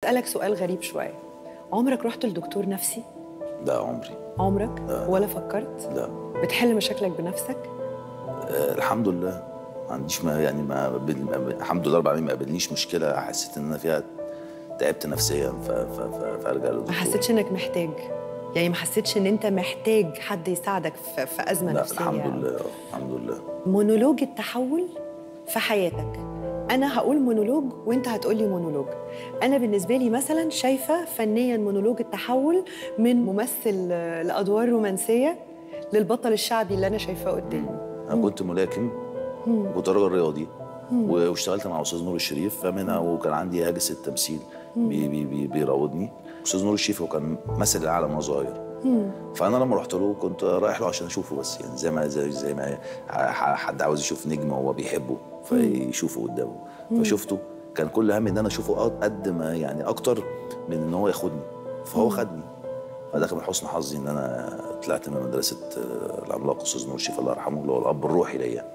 هسالك سؤال غريب شويه عمرك رحت لدكتور نفسي لا عمري عمرك ولا فكرت لا بتحل مشاكلك بنفسك آه الحمد لله ما عنديش ما يعني ما, قابل- ما الحمد لله رب العالمين ما قابلنيش مشكله حسيت ان انا فيها تعبت نفسيا ف- ف- ف- فارجع للدكتور ما حسيتش انك محتاج يعني ما حسيتش ان انت محتاج حد يساعدك في, في ازمه لا نفسيه الحمد لله آه، الحمد لله مونولوج التحول في حياتك انا هقول مونولوج وانت هتقولي مونولوج انا بالنسبه لي مثلا شايفه فنيا مونولوج التحول من ممثل آه، لادوار رومانسيه للبطل الشعبي اللي انا شايفاه قدامي انا كنت ملاكم وكنت راجل رياضي و- واشتغلت مع استاذ نور الشريف فمنها وكان عندي هاجس التمثيل بي بي بي بيراودني استاذ نور الشريف هو كان مثل العالم وهو صغير فانا لما رحت له كنت رايح له عشان اشوفه بس يعني زي ما زي, زي ما ح- حد عاوز يشوف نجم هو بيحبه فيشوفه قدامه فشفته كان كل همي ان انا اشوفه أ- قد ما يعني اكتر من ان هو ياخدني فهو خدني فده كان من حسن حظي ان انا طلعت من مدرسه آه، العملاق استاذ نور الشريف الله يرحمه اللي هو الاب الروحي ليا